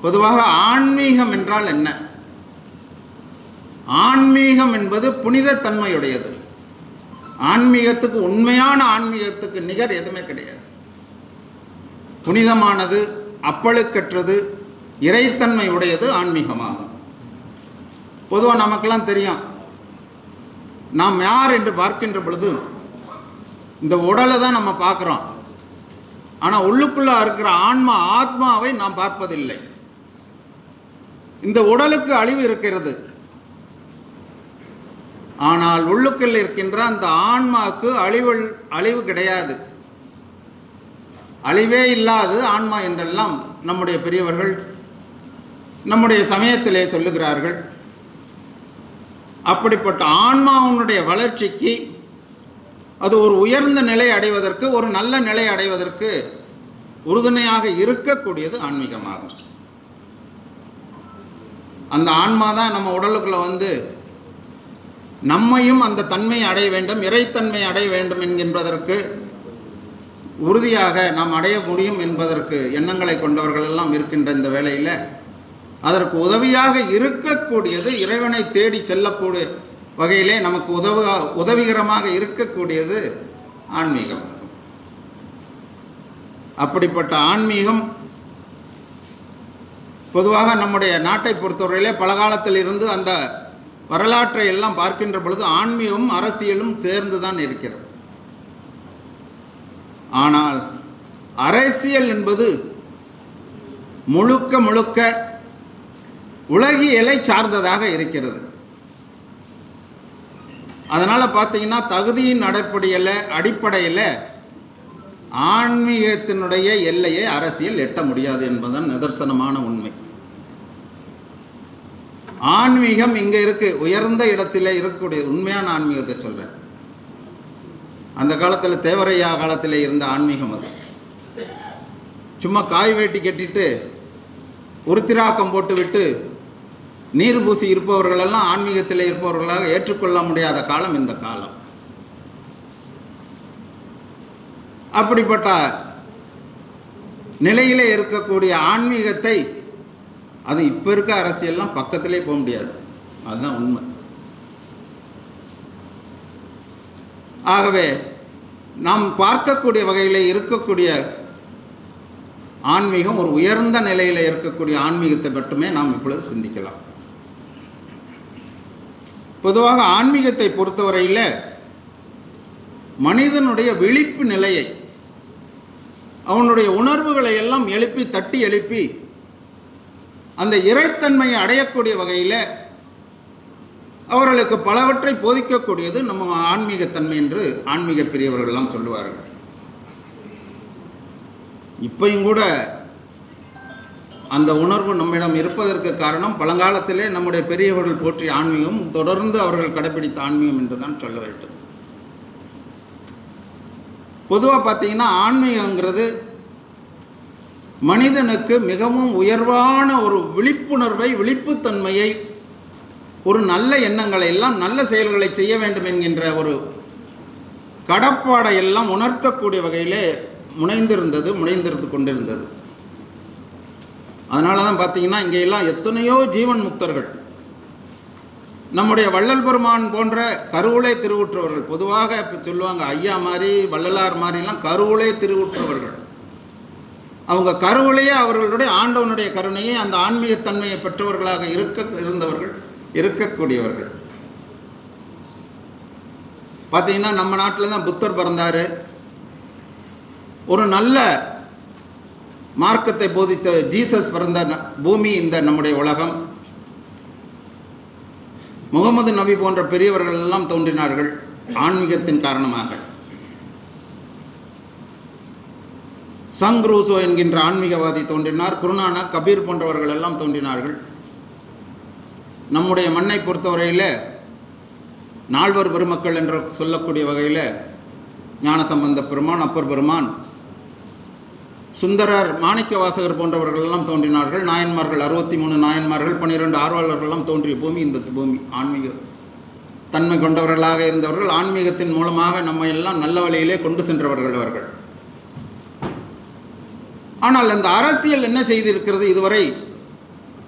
பொதுவாக ஆன்மீகம் என்றால் என்ன ஆன்மீகம் என்பது புனிதத்தன்மையுடையது ஆன்மீகத்துக்கு உண்மையான ஆன்மீகத்துக்கு நிகர் எதுவுமே கிடையாது புனிதமானது அப்பழுக்கற்றது இறைத்தன்மை உடையது ஆன்மீகமாகும் பொதுவாக நமக்கெல்லாம் தெரியும் நாம் யார் என்று பார்க்கின்ற பொழுது இந்த உடலை தான் நம்ம பார்க்குறோம் ஆனால் உள்ளுக்குள்ளே இருக்கிற ஆன்மா ஆத்மாவை நாம் பார்ப்பதில்லை இந்த உடலுக்கு அழிவு இருக்கிறது ஆனால் உள்ளுக்குள் இருக்கின்ற அந்த ஆன்மாவுக்கு அழிவு அழிவு கிடையாது அழிவே இல்லாது ஆன்மா என்றெல்லாம் நம்முடைய பெரியவர்கள் நம்முடைய சமயத்திலே சொல்லுகிறார்கள் அப்படிப்பட்ட ஆன்மாவினுடைய வளர்ச்சிக்கு அது ஒரு உயர்ந்த நிலை அடைவதற்கு ஒரு நல்ல நிலை அடைவதற்கு உறுதுணையாக இருக்கக்கூடியது ஆன்மீகமாகும் அந்த ஆன்மா தான் நம்ம உடலுக்குள்ள வந்து நம்மையும் அந்த தன்மை அடைய வேண்டும் இறைத்தன்மை அடைய வேண்டும் என்கின்றதற்கு உறுதியாக நாம் அடைய முடியும் என்பதற்கு எண்ணங்களை கொண்டவர்கள் எல்லாம் இருக்கின்ற இந்த வேளையில் அதற்கு உதவியாக இருக்கக்கூடியது இறைவனை தேடி செல்லக்கூடிய வகையிலே நமக்கு உதவ உதவிகரமாக இருக்கக்கூடியது ஆன்மீகம் அப்படிப்பட்ட ஆன்மீகம் பொதுவாக நம்முடைய நாட்டை பொறுத்தவரையிலே பல காலத்தில் இருந்து அந்த வரலாற்றை எல்லாம் பார்க்கின்ற பொழுது ஆன்மீகமும் அரசியலும் சேர்ந்து தான் இருக்கிறது ஆனால் அரசியல் என்பது முழுக்க முழுக்க உலகியலை சார்ந்ததாக இருக்கிறது அதனால் பார்த்தீங்கன்னா தகுதியின் அடிப்படையில் அடிப்படையில் ஆன்மீகத்தினுடைய எல்லையை அரசியல் எட்ட முடியாது என்பதுதான் நிதர்சனமான உண்மை ஆன்மீகம் இங்கே இருக்கு உயர்ந்த இடத்துல இருக்கக்கூடிய உண்மையான ஆன்மீகத்தை சொல்கிறேன் அந்த காலத்தில் தேவரையா காலத்தில் இருந்த ஆன்மீகம் அது சும்மா காய் வேட்டி கட்டிட்டு உருத்திராக்கம் போட்டு விட்டு நீர் பூசி இருப்பவர்களெல்லாம் ஆன்மீகத்தில் இருப்பவர்களாக ஏற்றுக்கொள்ள முடியாத காலம் இந்த காலம் அப்படிப்பட்ட நிலையிலே இருக்கக்கூடிய ஆன்மீகத்தை அது இப்போ இருக்க அரசியல்லாம் பக்கத்திலே போக முடியாது அதுதான் உண்மை ஆகவே நாம் பார்க்கக்கூடிய வகையில் இருக்கக்கூடிய ஆன்மீகம் ஒரு உயர்ந்த நிலையில் இருக்கக்கூடிய ஆன்மீகத்தை மட்டுமே நாம் இப்பொழுது சிந்திக்கலாம் பொதுவாக ஆன்மீகத்தை பொறுத்தவரையில் மனிதனுடைய விழிப்பு நிலையை அவனுடைய உணர்வுகளை எல்லாம் எழுப்பி தட்டி எழுப்பி அந்த இறைத்தன்மையை அடையக்கூடிய வகையில் அவர்களுக்கு பலவற்றை போதிக்கக்கூடியது நம்ம ஆன்மீகத்தன்மை என்று ஆன்மீக பெரியவர்கள் எல்லாம் சொல்லுவார்கள் இப்பையும் கூட அந்த உணர்வு நம்மிடம் இருப்பதற்கு காரணம் பழங்காலத்திலே நம்முடைய பெரியவர்கள் போற்றிய ஆன்மீகம் தொடர்ந்து அவர்கள் கடைபிடித்த ஆன்மீகம் என்று தான் சொல்ல வேண்டும் பொதுவாக பார்த்தீங்கன்னா ஆன்மீகங்கிறது மனிதனுக்கு மிகவும் உயர்வான ஒரு விழிப்புணர்வை விழிப்புத்தன்மையை ஒரு நல்ல எண்ணங்களை எல்லாம் நல்ல செயல்களை செய்ய வேண்டும் என்கின்ற ஒரு கடப்பாடை எல்லாம் உணர்த்தக்கூடிய வகையிலே முனைந்திருந்தது முனைந்திருந்து கொண்டிருந்தது அதனால தான் பார்த்தீங்கன்னா இங்கே எல்லாம் எத்தனையோ ஜீவன் முக்தர்கள் நம்முடைய வள்ளல் பெருமான் போன்ற கருவுளை திருவுற்றவர்கள் பொதுவாக இப்போ சொல்லுவாங்க ஐயா மாதிரி வள்ளலார் மாதிரிலாம் கருவுளை திருவுற்றவர்கள் அவங்க கருவுளையே அவர்களுடைய ஆண்டவனுடைய கருணையை அந்த ஆன்மீகத்தன்மையை பெற்றவர்களாக இருக்க இருந்தவர்கள் இருக்கக்கூடியவர்கள் பார்த்தீங்கன்னா நம்ம நாட்டில் தான் புத்தர் பிறந்தார் ஒரு நல்ல மார்க்கத்தை போதித்த ஜீசஸ் பிறந்த ந- பூமி இந்த நம்முடைய உலகம் முகமது நபி போன்ற பெரியவர்கள் எல்லாம் தோன்றினார்கள் ஆன்மீகத்தின் காரணமாக சங் ரூசோ என்கின்ற ஆன்மீகவாதி தோன்றினார் குருநானக் கபீர் போன்றவர்கள் எல்லாம் தோன்றினார்கள் நம்முடைய மண்ணை பொறுத்தவரையில் நால்வர் பெருமக்கள் என்று சொல்லக்கூடிய வகையில் ஞானசம்பந்த பெருமான் அப்பர் பெருமான் சுந்தரர் மாணிக்க வாசகர் போன்றவர்கள் எல்லாம் தோன்றினார்கள் நாயன்மார்கள் அறுபத்தி மூணு நாயன்மார்கள் பன்னிரெண்டு ஆர்வலர்கள் எல்லாம் தோன்றிய பூமி இந்த பூமி ஆன்மீக தன்மை கொண்டவர்களாக இருந்தவர்கள் ஆன்மீகத்தின் மூலமாக நம்ம எல்லாம் நல்ல வழியிலே கொண்டு சென்றவர்கள் அவர்கள் ஆனால் அந்த அரசியல் என்ன செய்திருக்கிறது இதுவரை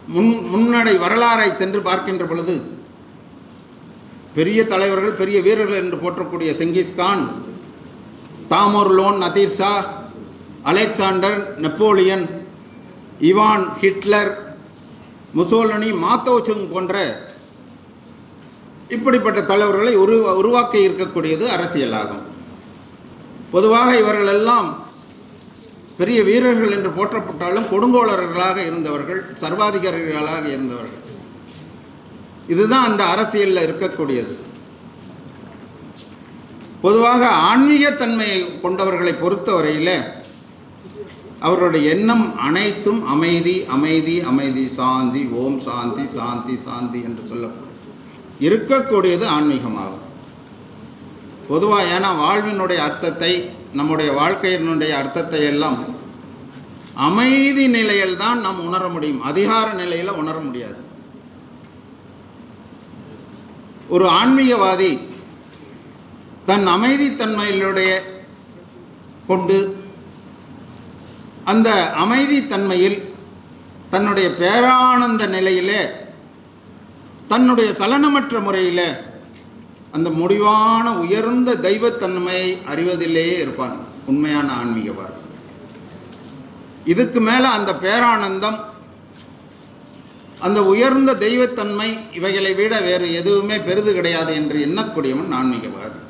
முன் முன்னடை வரலாறை சென்று பார்க்கின்ற பொழுது பெரிய தலைவர்கள் பெரிய வீரர்கள் என்று போற்றக்கூடிய Genghis Khan Tamerlane Nadir Shah Alexander Napoleon Ivan Hitler Mussolini மாத்தோச்சுங் போன்ற இப்படிப்பட்ட தலைவர்களை உரு உருவாக்கி இருக்கக்கூடியது அரசியலாகும் பொதுவாக இவர்கள் எல்லாம் பெரிய வீரர்கள் என்று போற்றப்பட்டாலும் கொடுங்கோளர்களாக இருந்தவர்கள் சர்வாதிகாரிகளாக இருந்தவர்கள் இதுதான் அந்த அரசியலில் இருக்கக்கூடியது பொதுவாக ஆன்மீகத்தன்மையை கொண்டவர்களை பொறுத்தவரையில் அவர்களுடைய எண்ணம் அனைத்தும் அமைதி அமைதி அமைதி சாந்தி ஓம் சாந்தி சாந்தி சாந்தி என்று சொல்லக்கூடிய இருக்கக்கூடியது ஆன்மீகமாகும் பொதுவாக ஏன்னா வாழ்வினுடைய அர்த்தத்தை நம்முடைய வாழ்க்கையினுடைய அர்த்தத்தை எல்லாம் அமைதி நிலையில் தான் நாம் உணர முடியும் அதிகார நிலையில் உணர முடியாது ஒரு ஆன்மீகவாதி தன் அமைதித்தன்மையிலுடைய கொண்டு அந்த அமைதித்தன்மையில் தன்னுடைய பேரானந்த நிலையிலே தன்னுடைய சலனமற்ற முறையில் அந்த முடிவான உயர்ந்த தெய்வத்தன்மையை அறிவதிலேயே இருப்பான் உண்மையான ஆன்மீகவாதி இதுக்கு மேலே அந்த பேரானந்தம் அந்த உயர்ந்த தெய்வத்தன்மை இவைகளை விட வேறு எதுவுமே பெரிது கிடையாது என்று எண்ணக்கூடியவன் ஆன்மீகவாதி